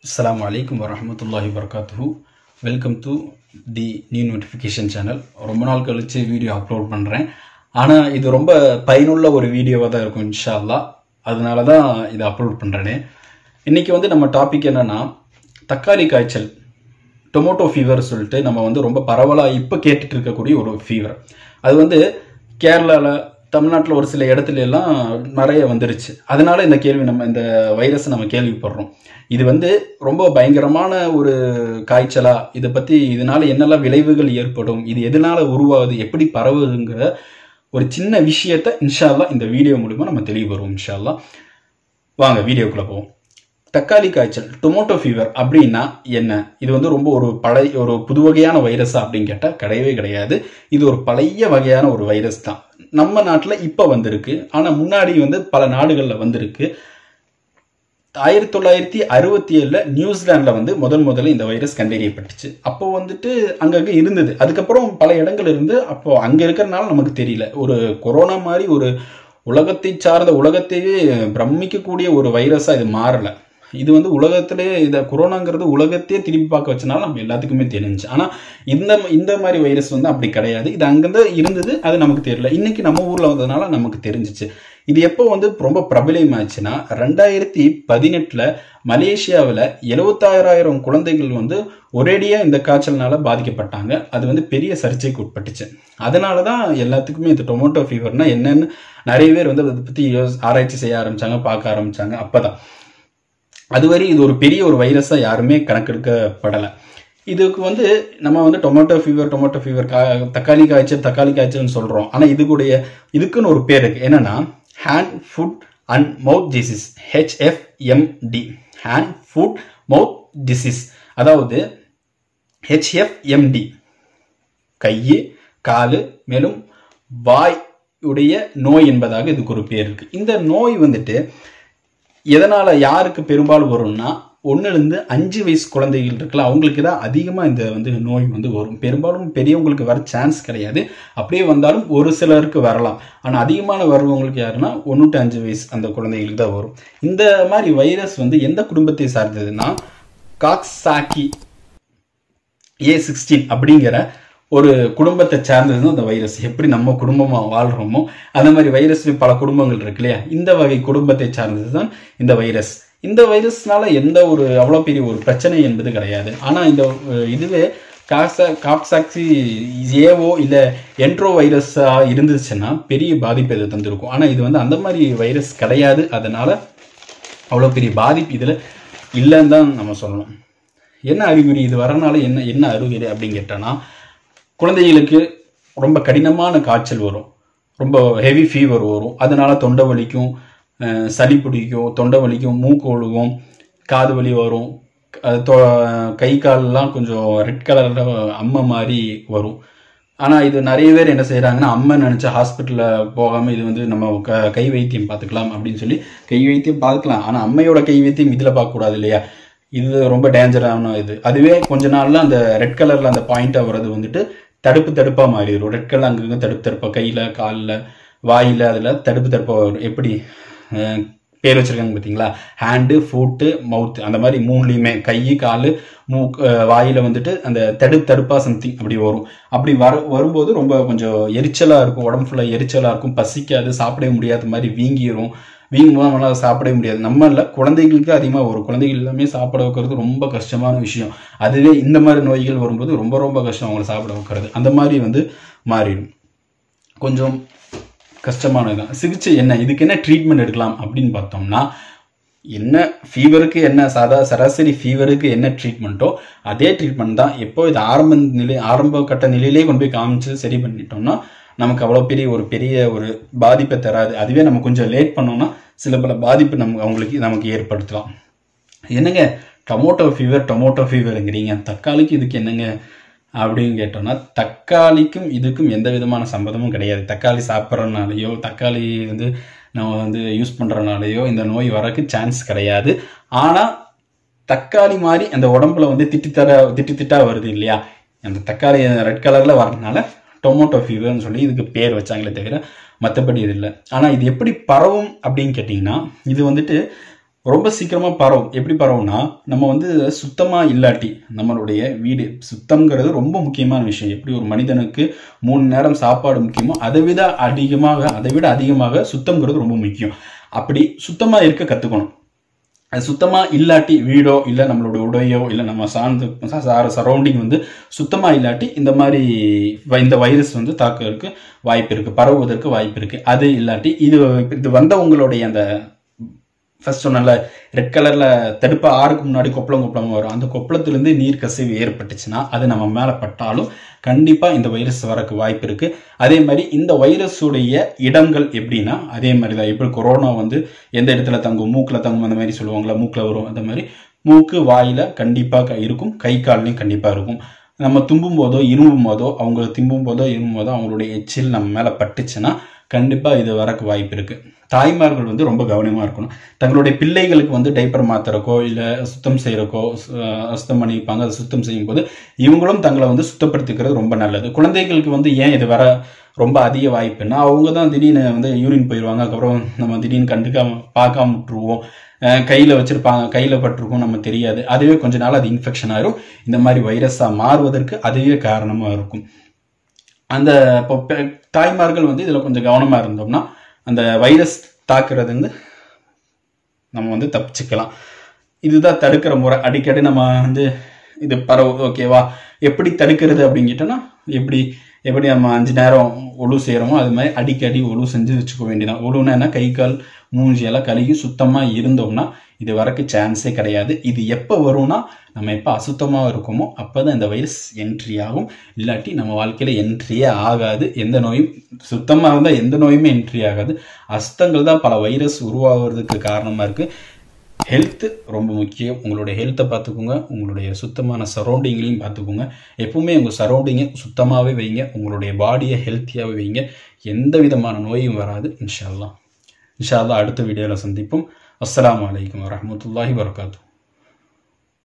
அஸ்ஸலாமு அலைக்கும் வரஹமத்துல்லாஹி வரகாத்துஹு welcome to the new notification channel ரொம்ப நாள் கழித்து வீடியோ அப்லோட் பண்ணுறேன் ஆனால் இது ரொம்ப பயனுள்ள ஒரு வீடியோவாக தான் இருக்கும் இன்ஷா அல்லாஹ் அதனால தான் இதை அப்லோட் பண்ணுறேனே இன்றைக்கி வந்து நம்ம டாபிக் என்னென்னா தக்காளி காய்ச்சல் டொமோட்டோ ஃபீவர் சொல்லிட்டு நம்ம வந்து ரொம்ப பரவலாக இப்போ கேட்டுட்டு இருக்கக்கூடிய ஒரு ஃபீவர் அது வந்து கேரளாவில் தமிழ்நாட்டில் ஒரு சில இடத்துல எல்லாம் நிறைய வந்துருச்சு அதனால இந்த கேள்வி நம்ம இந்த வைரஸ் நம்ம கேள்விப்படுறோம் இது வந்து ரொம்ப பயங்கரமான ஒரு காய்ச்சலா இதை பற்றி இதனால என்னெல்லாம் விளைவுகள் ஏற்படும் இது எதனால உருவாகுது எப்படி பரவுதுங்கிற ஒரு சின்ன விஷயத்த இன்ஷால்லா இந்த வீடியோ மூலிமா நம்ம தெளிவு வருவோம் இன்ஷால்லா வாங்க வீடியோக்குள்ளே போவோம் தக்காளி காய்ச்சல் டொமோட்டோ ஃபீவர் அப்படின்னா என்ன இது வந்து ரொம்ப ஒரு பழைய ஒரு புது வகையான வைரஸா அப்படின்னு கேட்டால் கிடையவே கிடையாது இது ஒரு பழைய வகையான ஒரு வைரஸ் தான் நம்ம நாட்டில் இப்போ வந்திருக்கு ஆனால் முன்னாடி வந்து பல நாடுகளில் வந்திருக்கு ஆயிரத்தி தொள்ளாயிரத்தி அறுபத்தி ஏழில் நியூசிலாண்டில் வந்து முதல் முதல்ல இந்த வைரஸ் கண்டறியப்பட்டுச்சு அப்போ வந்துட்டு அங்கங்கே இருந்தது அதுக்கப்புறம் பல இடங்கள் இருந்து அப்போ அங்கே இருக்கிறனால நமக்கு தெரியல ஒரு கொரோனா மாதிரி ஒரு உலகத்தை சார்ந்த உலகத்தையே பிரமிக்கக்கூடிய ஒரு வைரஸாக இது மாறலை இது வந்து உலகத்திலே இதை கொரோனாங்கிறது உலகத்தையே திரும்பி பார்க்க வச்சனால நம்ம எல்லாத்துக்குமே தெரிஞ்சு ஆனால் இந்த இந்த மாதிரி வைரஸ் வந்து அப்படி கிடையாது இது அங்கேருந்து இருந்தது அது நமக்கு தெரியல இன்னைக்கு நம்ம ஊரில் வந்ததுனால நமக்கு தெரிஞ்சிச்சு இது எப்போ வந்து ரொம்ப பிரபலமாச்சுன்னா ரெண்டாயிரத்தி பதினெட்டில் மலேசியாவில் எழுபத்தாயிரம் குழந்தைகள் வந்து ஒரேடியாக இந்த காய்ச்சல்னால பாதிக்கப்பட்டாங்க அது வந்து பெரிய சர்ச்சைக்கு உட்பட்டுச்சு அதனால தான் எல்லாத்துக்குமே இந்த டொமோட்டோ ஃபீவர்னா என்னன்னு நிறைய பேர் வந்து அதை பற்றி ஆராய்ச்சி செய்ய ஆரம்பிச்சாங்க பார்க்க ஆரம்பிச்சாங்க அப்போதான் அதுவரை இது ஒரு பெரிய ஒரு வைரஸாக யாருமே கணக்கெடுக்கப்படலை இதுக்கு வந்து நம்ம வந்து டொமேட்டோ ஃபீவர் டொமேட்டோ ஃபீவர் கா தக்காளி காய்ச்சல் தக்காளி காய்ச்சல்னு சொல்கிறோம் ஆனால் இதுக்குடைய இதுக்குன்னு ஒரு பேர் இருக்கு என்னன்னா hand foot and mouth disease HFMD hand foot mouth disease அதாவது ஹெச்எஃப்எம்டி கை காலு மேலும் வாய் உடைய நோய் என்பதாக இதுக்கு ஒரு பேர் இருக்கு இந்த நோய் வந்துட்டு எதனால் யாருக்கு பெரும்பாலும் வரும்னா ஒன்றுலேருந்து அஞ்சு வயசு குழந்தைகள் இருக்குல்ல அவங்களுக்கு தான் அதிகமாக இந்த வந்து நோய் வந்து வரும் பெரும்பாலும் பெரியவங்களுக்கு வர சான்ஸ் கிடையாது அப்படியே வந்தாலும் ஒரு சிலருக்கு வரலாம் ஆனால் அதிகமான வருவங்களுக்கு யாருன்னா ஒன்று டு அஞ்சு வயசு அந்த குழந்தைகளுக்கு தான் வரும் இந்த மாதிரி வைரஸ் வந்து எந்த குடும்பத்தை சார்ந்ததுன்னா காக்ஸாக்கி ஏ சிக்ஸ்டீன் அப்படிங்கிற ஒரு குடும்பத்தை சார்ந்தது தான் இந்த வைரஸ் எப்படி நம்ம குடும்பமாக வாழ்கிறோமோ அந்த மாதிரி வைரஸ் பல குடும்பங்கள் இருக்கு இல்லையா இந்த வகை குடும்பத்தை சார்ந்தது தான் இந்த வைரஸ் இந்த வைரஸ்னால எந்த ஒரு அவ்வளோ பெரிய ஒரு பிரச்சனை என்பது கிடையாது ஆனால் இந்த இதுவே காக்ஸா காக்ஸாக்சி ஏவோ இல்லை என்ட்ரோ வைரஸாக இருந்துச்சுன்னா பெரிய பாதிப்பு இது தந்திருக்கும் ஆனால் இது வந்து அந்த மாதிரி வைரஸ் கிடையாது அதனால் அவ்வளோ பெரிய பாதிப்பு இதில் இல்லைன்னு தான் நம்ம சொல்லணும் என்ன அறிகுறி இது வரனால என்ன என்ன அறிகுறி அப்படின்னு கேட்டோன்னா குழந்தைகளுக்கு ரொம்ப கடினமான காய்ச்சல் வரும் ரொம்ப ஹெவி ஃபீவர் வரும் அதனால தொண்டை வலிக்கும் சளி பிடிக்கும் தொண்டை வலிக்கும் மூக்கு ஒழுகும் காது வலி வரும் கை காலெலாம் கொஞ்சம் ரெட் கலரில் அம்மை மாதிரி வரும் ஆனால் இது நிறைய பேர் என்ன செய்கிறாங்கன்னா அம்மை நினச்சா ஹாஸ்பிட்டலில் போகாமல் இது வந்து நம்ம க கை வைத்தியம் பார்த்துக்கலாம் அப்படின்னு சொல்லி கை வைத்தியம் பார்த்துக்கலாம் ஆனால் அம்மையோட கை வைத்தியம் இதில் பார்க்கக்கூடாது இல்லையா இது ரொம்ப டேஞ்சரான இது அதுவே கொஞ்ச நாள்ல அந்த ரெட் கலர்ல அந்த பாயிண்டாக வர்றது வந்துட்டு தடுப்பு தடுப்பாக மாறிடும் ரெட் கலர் அங்கங்கே தடுப்பு தடுப்பாக கையில் காலில் வாயில் அதில் தடுப்பு தடுப்பாக வரும் எப்படி பேர் வச்சுருக்காங்க பார்த்தீங்களா ஹேண்டு ஃபுட்டு மவுத்து அந்த மாதிரி மூணுலேயுமே கை கால் மூக்கு வாயில் வந்துட்டு அந்த தடுப்பு தடுப்பாக சம்திங் அப்படி வரும் அப்படி வர வரும்போது ரொம்ப கொஞ்சம் எரிச்சலாக இருக்கும் உடம்பு ஃபுல்லாக எரிச்சலாக இருக்கும் பசிக்காது சாப்பிடவே முடியாத மாதிரி வீங்கிரும் வீங்கும்போது நம்மளால் சாப்பிடவே முடியாது நம்ம இல்லை குழந்தைகளுக்கு அதிகமாக வரும் குழந்தைகள் எல்லாமே சாப்பிட வைக்கிறது ரொம்ப கஷ்டமான விஷயம் அதுவே இந்த மாதிரி நோய்கள் வரும்போது ரொம்ப ரொம்ப கஷ்டம் அவங்களை சாப்பிட வைக்கிறது அந்த மாதிரி வந்து மாறிடும் கொஞ்சம் கஷ்டமானது தான் சிகிச்சை என்ன இதுக்கு என்ன ட்ரீட்மெண்ட் எடுக்கலாம் அப்படின்னு பார்த்தோம்னா என்ன ஃபீவருக்கு என்ன சாதா சராசரி ஃபீவருக்கு என்ன ட்ரீட்மெண்ட்டோ அதே ட்ரீட்மெண்ட் தான் எப்போ இது ஆரம்ப நிலை ஆரம்ப கட்ட நிலையிலே கொண்டு போய் காமிச்சு சரி பண்ணிட்டோம்னா நமக்கு அவ்வளோ பெரிய ஒரு பெரிய ஒரு பாதிப்பை தராது அதுவே நம்ம கொஞ்சம் லேட் பண்ணோம்னா சில பல பாதிப்பு நம்ம அவங்களுக்கு நமக்கு ஏற்படுத்தலாம் என்னங்க டொமோட்டோ ஃபீவர் டொமோட்டோ ஃபீவருங்கிறீங்க தக்காளிக்கு இதுக்கு என்னங்க அப்படின்னு கேட்டோம்னா தக்காளிக்கும் இதுக்கும் எந்த விதமான சம்மதமும் கிடையாது தக்காளி சாப்பிட்றதுனாலையோ தக்காளி வந்து நம்ம வந்து யூஸ் பண்ணுறனாலையோ இந்த நோய் வரக்கு சான்ஸ் கிடையாது ஆனால் தக்காளி மாதிரி அந்த உடம்புல வந்து திட்டி தர திட்டி திட்டா வருது இல்லையா அந்த தக்காளி ரெட் கலரில் வரதுனால டொமோட்டோ ஃபீவர்னு சொல்லி இதுக்கு பேர் வச்சாங்களே தவிர மற்றபடி இது இல்லை ஆனால் இது எப்படி பரவும் அப்படின்னு கேட்டிங்கன்னா இது வந்துட்டு ரொம்ப சீக்கிரமா பரவும் எப்படி பரவும்னா நம்ம வந்து சுத்தமா இல்லாட்டி நம்மளுடைய வீடு சுத்தம்ங்கிறது ரொம்ப முக்கியமான விஷயம் எப்படி ஒரு மனிதனுக்கு மூணு நேரம் சாப்பாடு முக்கியமோ அதை விட அதிகமாக அதை விட அதிகமாக சுத்தம்ங்கிறது ரொம்ப முக்கியம் அப்படி சுத்தமா இருக்க கத்துக்கணும் அது சுத்தமா இல்லாட்டி வீடோ இல்லை நம்மளோட உடையோ இல்லை நம்ம சார்ந்த சரௌண்டிங் வந்து சுத்தமா இல்லாட்டி இந்த மாதிரி வ- இந்த வைரஸ் வந்து தாக்குறதுக்கு வாய்ப்பு இருக்கு பரவுவதற்கு வாய்ப்பு இருக்கு அது இல்லாட்டி இது இது வந்தவங்களுடைய அந்த ஃபர்ஸ்ட் சொன்னல ரெட் கலர்ல தடுப்பு ஆறுக்கு முன்னாடி கொப்பளம் கொப்பளம் வரும் அந்த கொப்பளத்திலிருந்து நீர் கசிவு ஏற்பட்டுச்சுன்னா அது நம்ம மேல பட்டாலும் கண்டிப்பா இந்த வைரஸ் வரக்கு வாய்ப்பு இருக்கு அதே மாதிரி இந்த வைரஸுடைய இடங்கள் எப்படின்னா அதே மாதிரி தான் எப்படி கொரோனா வந்து எந்த இடத்துல தங்கும் மூக்குல தங்கும் அந்த மாதிரி சொல்லுவாங்களா மூக்குல வரும் அந்த மாதிரி மூக்கு வாயில கண்டிப்பா க- இருக்கும் கை கால்லையும் கண்டிப்பா இருக்கும் நம்ம தும்பும் போதோ இருமும் போதோ அவங்க திம்பும் போதோ இருமும் போதோ அவங்களுடைய எச்சில் நம்ம மேல பட்டுச்சுன்னா கண்டிப்பா இது வரக்கு வாய்ப்பு இருக்கு தாய்மார்கள் வந்து ரொம்ப கவனமா இருக்கணும் தங்களுடைய பிள்ளைகளுக்கு வந்து டைப்பர் மாத்துறக்கோ இல்ல சுத்தம் செய்யறக்கோ அஹ் சுத்தம் பண்ணிப்பாங்க அதை சுத்தம் செய்யும் போது இவங்களும் தங்களை வந்து சுத்தப்படுத்திக்கிறது ரொம்ப நல்லது குழந்தைகளுக்கு வந்து ஏன் இது வர ரொம்ப அதிக வாய்ப்புன்னா அவங்க தான் திடீர்னு வந்து யூரின் போயிடுவாங்க அதுக்கப்புறம் நம்ம திடீர்னு கண்டுக்காம பார்க்காம விட்டுருவோம் அஹ் கையில வச்சிருப்பாங்க கையில பட்டிருக்கும் நம்ம தெரியாது அதுவே கொஞ்ச நாள் அது இன்ஃபெக்ஷன் ஆயிரும் இந்த மாதிரி வைரஸா மாறுவதற்கு அதுவே காரணமா இருக்கும் அந்த இப்போ பெ- தாய்மார்கள் வந்து இதுல கொஞ்சம் கவனமா இருந்தோம்னா அந்த வைரஸ் தாக்குறது வந்து நம்ம வந்து தப்பிச்சுக்கலாம் இதுதான் தடுக்கிற முறை அடிக்கடி நம்ம வந்து இது பரவு ஓகேவா எப்படி தடுக்கிறது அப்படின்னு கேட்டோம்னா எப்படி எப்படி நம்ம அஞ்சு நேரம் ஒழு செய்கிறோமோ அது மாதிரி அடிக்கடி ஒழு செஞ்சு வச்சுக்க வேண்டியதான் ஒழுனா என்ன கை கால் மூஞ்சி எல்லாம் கழுகி சுத்தமாக இருந்தோம்னா இது வரக்கு சான்ஸே கிடையாது இது எப்போ வரும்னா நம்ம எப்போ அசுத்தமாக இருக்கோமோ அப்போ தான் இந்த வைரஸ் என்ட்ரி ஆகும் இல்லாட்டி நம்ம வாழ்க்கையில் என்ட்ரியே ஆகாது எந்த நோயும் சுத்தமாக இருந்தால் எந்த நோயுமே என்ட்ரி ஆகாது அசுத்தங்கள் தான் பல வைரஸ் உருவாகிறதுக்கு காரணமாக இருக்குது ஹெல்த்து ரொம்ப முக்கியம் உங்களுடைய ஹெல்த்தை பார்த்துக்கோங்க உங்களுடைய சுத்தமான சரௌண்டிங்லையும் பார்த்துக்கோங்க எப்பவுமே உங்கள் சரௌண்டிங்கை சுத்தமாகவே வைங்க உங்களுடைய பாடியை ஹெல்த்தியாகவே வைங்க எந்த விதமான நோயும் வராது இன்ஷா அல்லாஹ் இன்ஷா அல்லாஹ் அடுத்த வீடியோவில் சந்திப்போம் அஸ்ஸலாமு அலைக்கும் வரஹ்மத்துல்லாஹி வரகாத்து